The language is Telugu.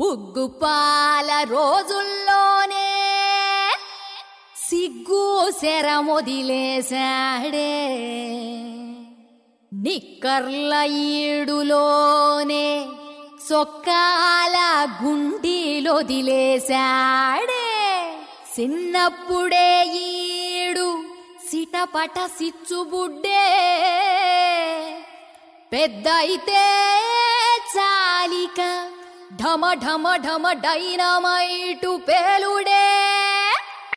బుగ్గుపాల రోజుల్లోనే సిగ్గు శరమొదిలేశాడే నిక్కర్ల ఈడులోనే సొక్కాల గుండీలొదిలేశాడే చిన్నప్పుడే ఈడు సిటపట సిచ్చుబుడ్డే పెద్ద అయితే చాలిక ఢమ ఢమ ఢమ డైనమైటు పేలుడే